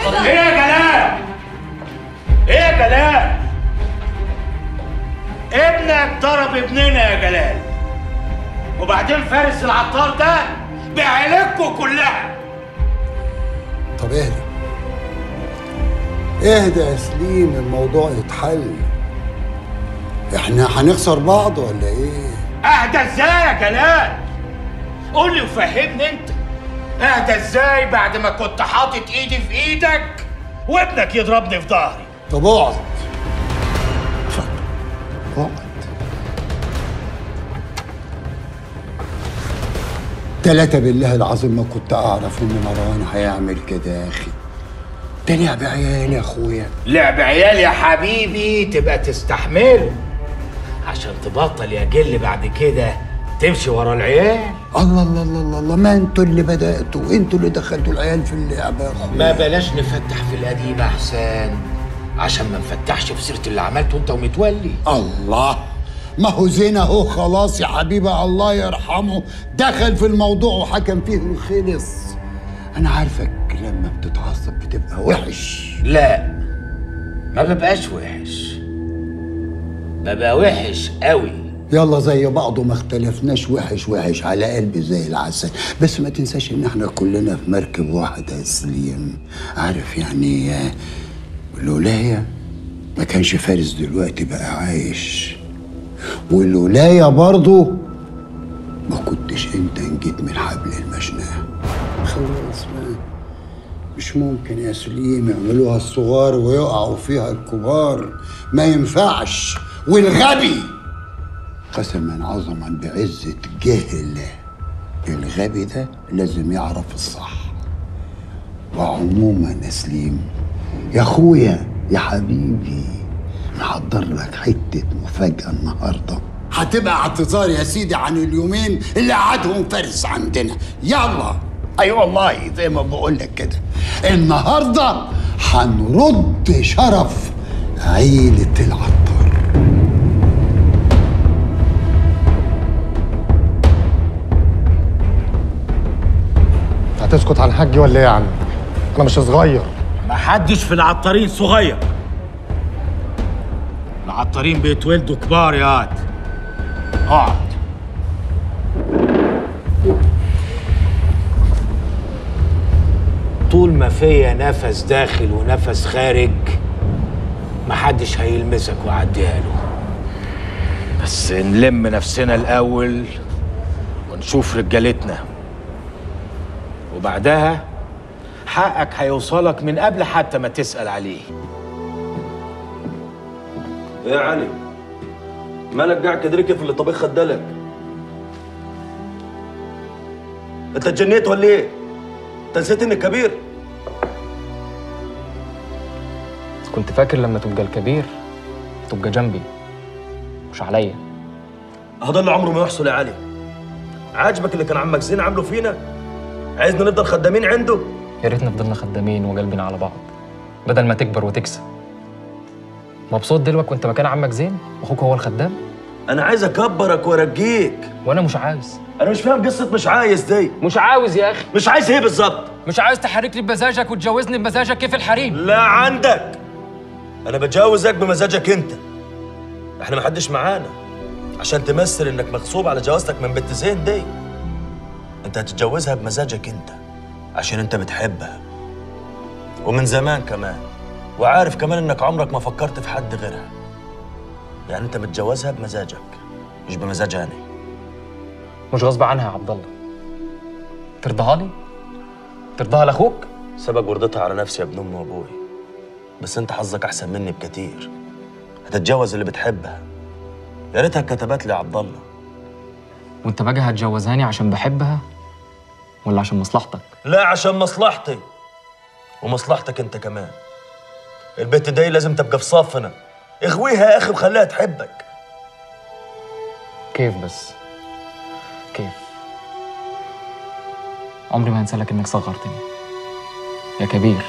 ايه يا جلال ايه يا جلال ابنك ضرب ابننا يا جلال وبعدين فارس العطار ده بعيلتكم كلها طب اهدى اهدى يا سليم الموضوع يتحل احنا هنخسر بعض ولا ايه اهدى ازاي يا جلال قول لي وفهمني انت اهدى ازاي بعد ما كنت حاطط ايدي في ايدك وابنك يضربني في ظهري طب اقعد اتفضل اقعد تلاتة بالله العظيم ما كنت اعرف ان مروان هيعمل كده يا اخي ده لعب عيال يا اخويا لعب عيال يا حبيبي تبقى تستحمله عشان تبطل يا جل بعد كده تمشي ورا العيال الله الله الله الله, الله ما انتوا اللي بدأتوا انتوا اللي دخلتوا العيال في اللعبة يا اخويا ما بلاش نفتح في القديم احسن عشان ما نفتحش في سيره اللي عملته انت ومتولي الله ما هو زين اهو خلاص يا حبيبي الله يرحمه دخل في الموضوع وحكم فيه وخلص انا عارفك لما بتتعصب بتبقى وحش لا ما ببقاش وحش ببقى وحش قوي يلا زي بعض وما اختلفناش وحش وحش على قلبي زي العسل بس ما تنساش ان احنا كلنا في مركب واحدة يا سليم عارف يعني آه، الولاية ما كانش فارس دلوقتي بقى عايش والولاية برضه ما كنتش انت نجيت من حبل المشناه خلاص ما مش ممكن يا سليم يعملوها الصغار ويقعوا فيها الكبار ما ينفعش والغبي قسما عظما بعزة جهل الغبي ده لازم يعرف الصح وعموما يا سليم يا اخويا يا حبيبي محضر لك حتة مفاجأة النهاردة هتبقى اعتذار يا سيدي عن اليومين اللي قعدهم فارس عندنا يلا اي أيوة والله زي ما بقول لك كده النهارده هنرد شرف عيلة العطار هتسكت عن حجي ولا ايه يا عم؟ انا مش صغير ما حدش في العطارين صغير العطارين بيتولدوا كبار يا واد اقعد طول ما فيا نفس داخل ونفس خارج محدش هيلمسك وعديها له بس نلم نفسنا الاول ونشوف رجالتنا وبعدها حقك هيوصلك من قبل حتى ما تسأل عليه ايه يا علي مالك قاعد كده كيف اللي طبيخ خدلك انت اتجنيت ولا ايه انت نسيت انك كبير كنت فاكر لما تبقى الكبير تبقى جنبي مش عليا هذا اللي عمره ما يحصل يا علي عاجبك اللي كان عمك زين عامله فينا عايزنا نفضل خدامين عنده يا ريتنا فضلنا خدامين وقلبنا على بعض بدل ما تكبر وتكسب مبسوط دلوقتي وانت مكان عمك زين واخوك هو الخدام انا عايز اكبرك وارجيك وانا مش عاوز انا مش فاهم قصه مش عايز دي مش عاوز يا اخي مش عايز ايه بالظبط مش عاوز تحرك لي بمزاجك وتجوزني بمزاجك كيف الحريم لا عندك انا بتجاوزك بمزاجك انت احنا ما حدش معانا عشان تمثل انك مغصوب على جوازتك من بنت زين دي انت هتتجوزها بمزاجك انت عشان انت بتحبها ومن زمان كمان وعارف كمان انك عمرك ما فكرت في حد غيرها يعني انت بتجوزها بمزاجك مش بمزاج انا مش غصب عنها يا عبد الله ترضاها لي ترضاها لاخوك سبق ورضتها على نفسي يا ابن امي وابوي بس انت حظك احسن مني بكتير هتتجوز اللي بتحبها يا ريتها كتبت لي يا عبد الله وانت بقى هتجوزهاني عشان بحبها ولا عشان مصلحتك لا عشان مصلحتي ومصلحتك انت كمان البت دي لازم تبقى في صفنا اغويها يا اخي وخليها تحبك كيف بس كيف عمري ما هنسى لك انك صغرتني يا كبير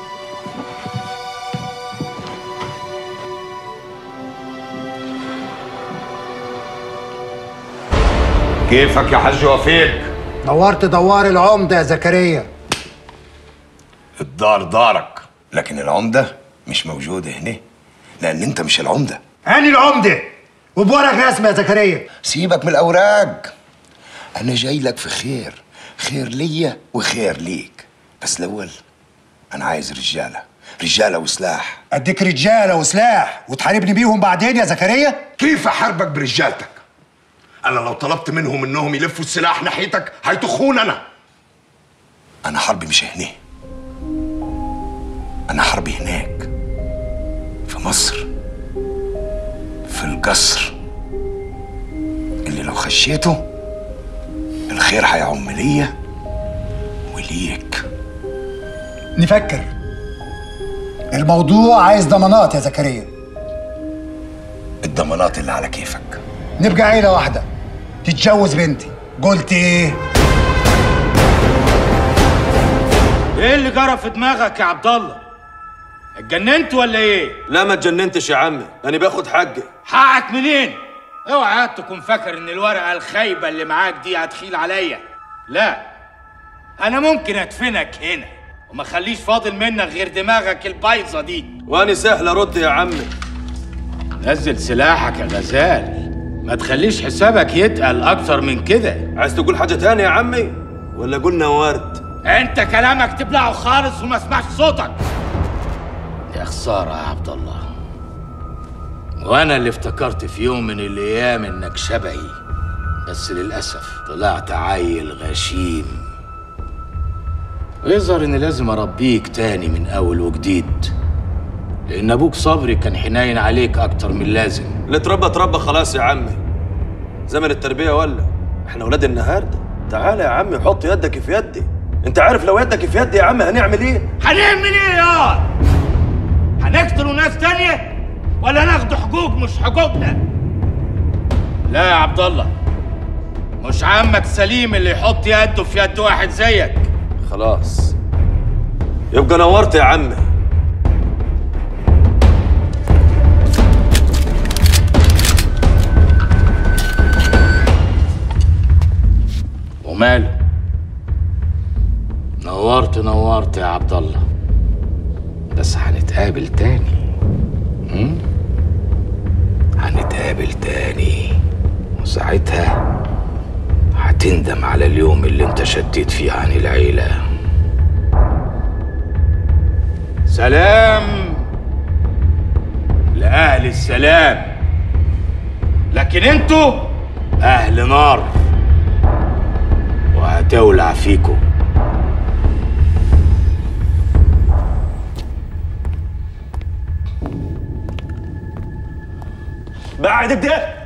كيفك يا حاج وفيق دورت دوار العمدة يا زكريا الدار دارك لكن العمدة مش موجودة هنا لأن أنت مش العمدة هاني العمده وبورق رسمي يا زكريا سيبك من الأوراق أنا جاي لك في خير خير ليا وخير ليك بس الأول أنا عايز رجالة رجالة وسلاح اديك رجاله وسلاح وتحاربني بيهم بعدين يا زكريا كيف أحاربك برجالتك؟ أنا لو طلبت منهم إنهم يلفوا السلاح ناحيتك هيطخون أنا أنا حربي مش هنا أنا حربي هناك في مصر في القصر اللي لو خشيته الخير هيعم ليا وليك نفكر الموضوع عايز ضمانات يا زكريا الضمانات اللي على كيفك نبقى عيله واحده تتجوز بنتي قلت ايه ايه اللي جرى في دماغك يا عبد الله اتجننت ولا ايه لا ما اتجننتش يا عمي انا باخد حقي حقك منين اوعى تكون فاكر ان الورقه الخايبه اللي معاك دي هتخيل عليا لا انا ممكن ادفنك هنا وما خليش فاضل منك غير دماغك البايظه دي وانا سهل ارد يا عمي نزل سلاحك يا غزال ما تخليش حسابك يتقل اكتر من كده عايز تقول حاجه تانية يا عمي ولا قلنا ورد انت كلامك تبلعه خالص وما اسمعش صوتك يا خساره يا عبد الله وانا اللي افتكرت في يوم من الايام انك شبهي بس للاسف طلعت عيل غشيم ويظهر اني لازم اربيك تاني من اول وجديد لان ابوك صبري كان حنين عليك اكتر من لازم اللي اتربى اتربى خلاص يا عمي زمن التربيه ولا احنا اولاد النهارده تعال يا عمي حط يدك في يدي انت عارف لو يدك في يدي يا عم هنعمل ايه هنعمل ايه يا هنقتلوا ناس تانية ولا ناخد حقوق مش حقوقنا لا يا عبد الله مش عمك سليم اللي يحط يده في يد واحد زيك خلاص يبقى نورت يا عمي وماله نورت نورت يا عبد الله بس هنتقابل تاني هم؟ هنتقابل تاني وساعتها هتندم على اليوم اللي انت شديت فيه عن العيلة سلام لأهل السلام لكن انتوا أهل نار وهتولع فيكم بعد كده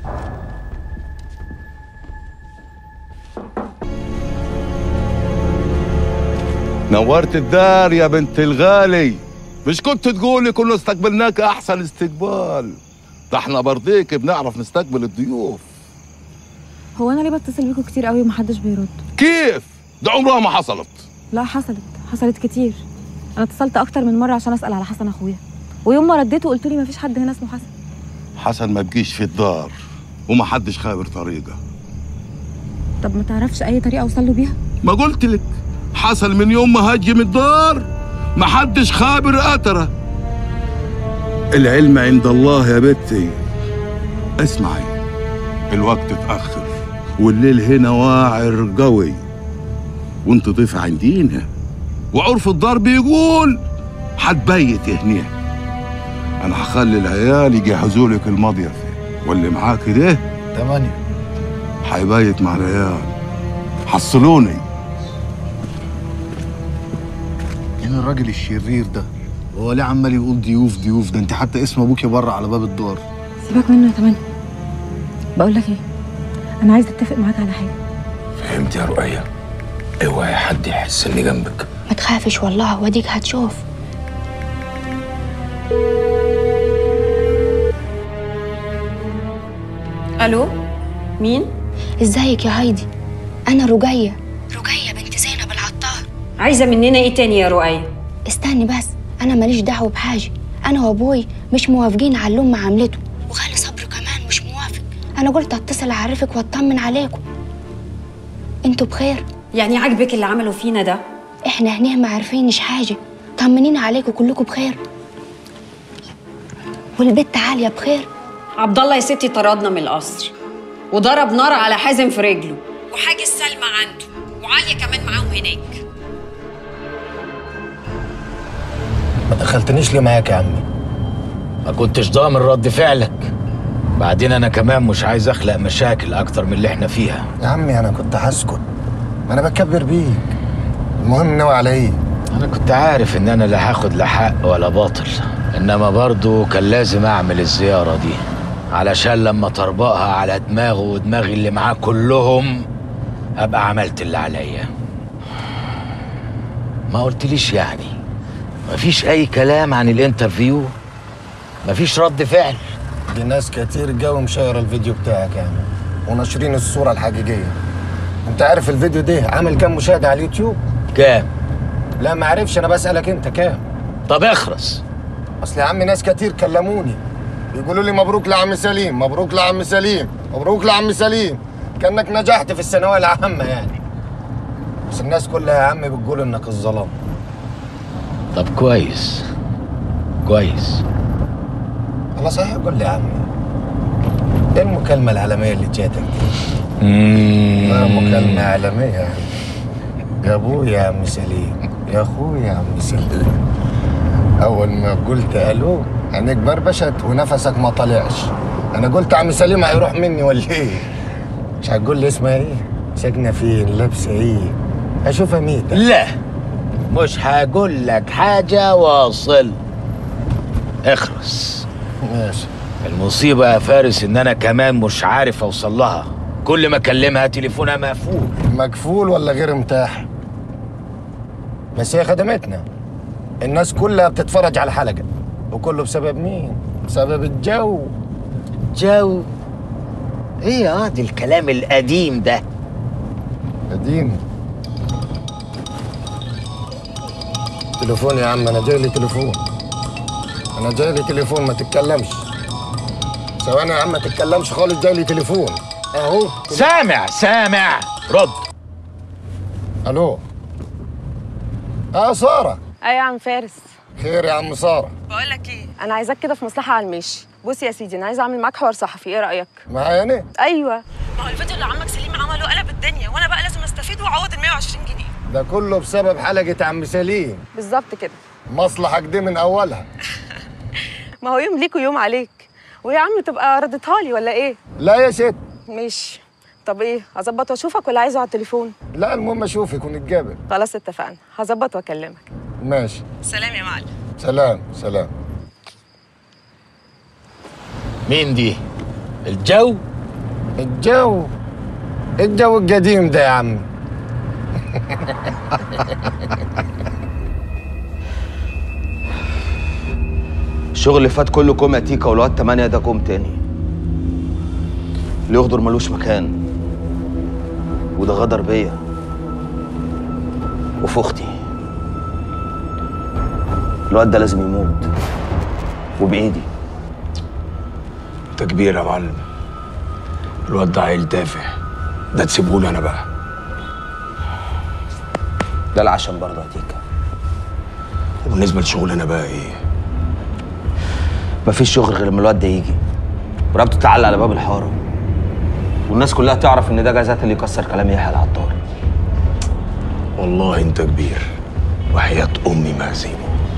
نورت الدار يا بنت الغالي مش كنت تقولي كنا استقبلناك احسن استقبال ده احنا برضيك بنعرف نستقبل الضيوف هو انا ليه بتصل بيكوا كتير قوي ومحدش بيرد كيف ده عمرها ما حصلت لا حصلت حصلت كتير انا اتصلت اكتر من مره عشان اسال على حسن اخويا ويوم ما رديته قلت لي مفيش حد هنا اسمه حسن حسن ما بقيش في الدار وما حدش خابر طريقه طب ما تعرفش اي طريقه اوصل له بيها ما قلت لك حصل من يوم ما هجم الدار ما حدش خابر اثره العلم عند الله يا بنتي اسمعي الوقت اتاخر والليل هنا واعر قوي وانت ضيف عندينا وعرف الدار بيقول حتبيت هنا انا هخلي العيال يجهزوا لك المضيفه واللي معاك ده تمانية حيبيت مع العيال حصلوني مين الراجل الشرير ده هو ليه عمال يقول ضيوف ضيوف ده انت حتى اسم ابوكي بره على باب الدار سيبك منه يا تمانية بقول لك ايه انا عايزه اتفق معاك على حاجه فهمت يا رؤية اوعي حد يحس اني جنبك ما تخافش والله واديك هتشوف الو مين ازيك يا هايدي انا رجية رجية بنت زينب العطار عايزه مننا ايه تاني يا رؤية استني بس انا ماليش دعوة بحاجة انا وابوي مش موافقين على اللي امي عملته وخالي صبري كمان مش موافق انا قلت اتصل اعرفك واطمن عليكم انتوا بخير يعني عاجبك اللي عملوا فينا ده احنا هنا ما عارفينش حاجة طمنين عليكم كلكم بخير والبت عاليه بخير عبد الله يا ستي طردنا من القصر وضرب نار على حازم في رجله وحاجز سلمى عنده وعاليه كمان معاهم هناك ما دخلتنيش ليه معاك يا عمي ما كنتش ضامن رد فعلك بعدين انا كمان مش عايز اخلق مشاكل اكتر من اللي احنا فيها يا عمي انا كنت هسكت ما انا بكبر بيك المهم ناوي على ايه انا كنت عارف ان انا لا هاخد لا حق ولا باطل انما برضو كان لازم اعمل الزيارة دي علشان لما طربقها على دماغه ودماغي اللي معاه كلهم ابقى عملت اللي عليا ما قلتليش يعني مفيش اي كلام عن الانترفيو مفيش رد فعل دي ناس كتير جو مشايره الفيديو بتاعك يعني وناشرين الصوره الحقيقيه انت عارف الفيديو ده عامل كام مشاهده على اليوتيوب كام لا ما عارفش انا بسالك انت كام طب اخرس اصل يا عم ناس كتير كلموني بيقولوا لي مبروك لعم سليم مبروك لعم سليم مبروك لعم سليم كانك نجحت في الثانويه العامه يعني بس الناس كلها يا عم بتقول انك الظلام طب كويس كويس الله صحيح قول لي يا عمي ايه المكالمه العالميه اللي جاتك دي مم. آه، مكالمه عالميه يعني يا ابويا يا عم سليم يا اخويا يا عم سليم اول ما قلت الو عينيك بربشت ونفسك ما طلعش انا قلت عم سليم هيروح مني ولا ايه مش هتقول لي اسمها ايه ساكنه فين لابسه ايه اشوفها ميتة لا مش هقول لك حاجة واصل اخرس ماشي المصيبة يا فارس ان انا كمان مش عارف اوصل لها كل ما اكلمها تليفونها مقفول مكفول ولا غير متاح بس هي خدمتنا الناس كلها بتتفرج على الحلقة وكله بسبب مين؟ بسبب الجو جو ايه يا واد الكلام القديم ده قديم تليفون يا عم انا جاي لي تليفون انا جاي لي تليفون ما تتكلمش ثواني يا عم ما تتكلمش خالص جاي لي تليفون اهو سامع سامع رد الو اه ساره ايه يا عم فارس خير يا عم ساره بقول لك ايه انا عايزاك كده في مصلحه على المشي بص يا سيدي انا عايزه اعمل معاك حوار صحفي ايه رايك معايا انا ايوه ما هو الفيديو اللي عمك سليم عمله قلب الدنيا وانا بقى لازم استفيد واعوض ال 120 جنيه ده كله بسبب حلقه عم سليم بالظبط كده مصلحك دي من اولها ما هو يوم ليك ويوم عليك ويا عم تبقى ردتها لي ولا ايه لا يا ست ماشي طب ايه هظبط واشوفك ولا عايزه على التليفون لا المهم اشوفك ونتقابل خلاص اتفقنا هظبط واكلمك ماشي سلام يا معلم سلام سلام مين دي الجو الجو الجو القديم ده يا عم الشغل اللي فات كله كوم يا تيكا والواد تمانية ده كوم تاني اللي يغدر ملوش مكان وده غدر بيا وفي اختي الواد ده لازم يموت وبايدي انت كبير يا معلم الواد ده عيل تافه ده تسيبهولي انا بقى ده العشم برضه يا تيكا وبالنسبه لشغلنا بقى ايه مفيش شغل غير لما الواد ده يجي ورقبته تعلق على باب الحاره والناس كلها تعرف ان ده جازات اللي يكسر كلام يحيى العطار والله انت كبير وحياة امي ما هسيبه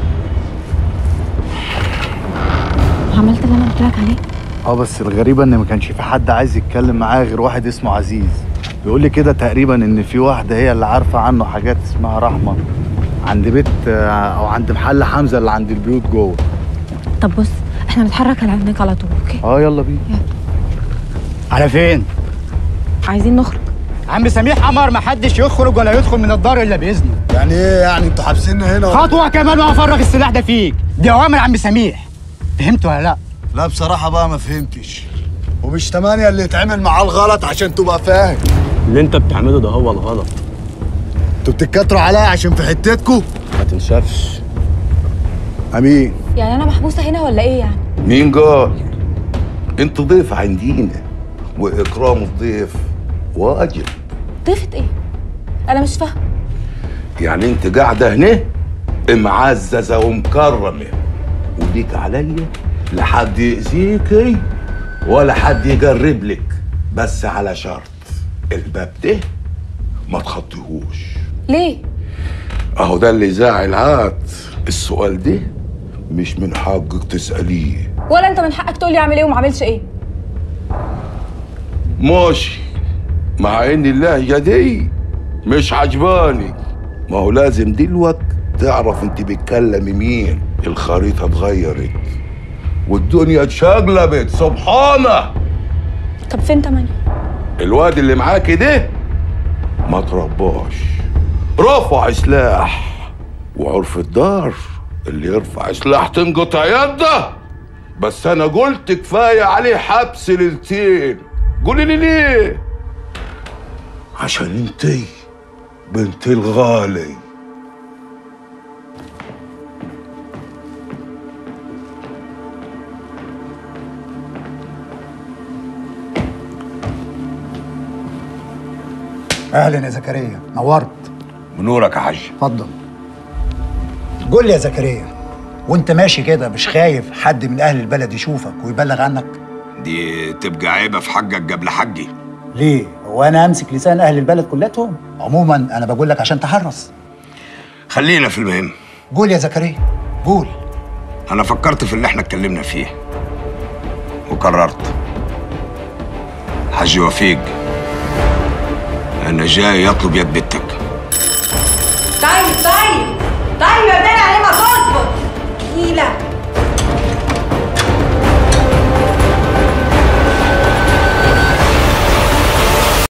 عملت اللي انا قلت لك عليه اه بس الغريبة ان ما كانش في حد عايز يتكلم معاه غير واحد اسمه عزيز بيقول لي كده تقريبا ان في واحدة هي اللي عارفة عنه حاجات اسمها رحمة عند بيت آه، او عند محل حمزة اللي عند البيوت جوه طب بص احنا نتحرك على هناك على طول اوكي اه يلا بينا على فين؟ عايزين نخرج عم سميح امر ما حدش يخرج ولا يدخل من الدار الا باذنه يعني ايه يعني انتوا حابسيننا هنا ولا- خطوه كمان وهفرغ السلاح ده فيك دي اوامر عم سميح فهمت ولا لا؟ لا بصراحة بقى ما فهمتش ومش تمانية اللي يتعمل معاه الغلط عشان تبقى فاهم اللي انت بتعمله ده هو الغلط انتوا بتتكاتروا عليا عشان في حتتكوا ما تنشفش امين يعني انا محبوسه هنا ولا ايه يعني مين قال انت ضيف عندينا واكرام الضيف واجب ضيفة ايه انا مش فاهمه يعني انت قاعده هنا معززة ومكرمة وديك عليا لحد يأذيكي ولا حد يجرب لك بس على شرط الباب ده ما تخطيهوش ليه اهو ده اللي زاعل هات السؤال ده مش من حقك تسأليه ولا انت من حقك تقول لي اعمل ايه وما اعملش ايه ماشي مع ان اللهجة دي مش عجباني ما هو لازم دلوقت تعرف انت بتكلمي مين الخريطة اتغيرت والدنيا اتشقلبت سبحانه طب فين تمانية الواد اللي معاكي ده ما ترباش رفع سلاح وعرف الدار اللي يرفع سلاح تنقطع يده بس انا قلت كفايه عليه حبس ليلتين قولي لي ليه عشان انتي بنت الغالي اهلا يا زكريا نورت بنورك يا حاج اتفضل قول لي يا زكريا وانت ماشي كده مش خايف حد من اهل البلد يشوفك ويبلغ عنك دي تبقى عيبه في حقك قبل حقي ليه هو انا امسك لسان اهل البلد كلتهم عموما انا بقول لك عشان تحرص خلينا في المهم قول يا زكريا قول انا فكرت في اللي احنا اتكلمنا فيه وقررت حاج وفيق انا جاي اطلب يد بنتك طيب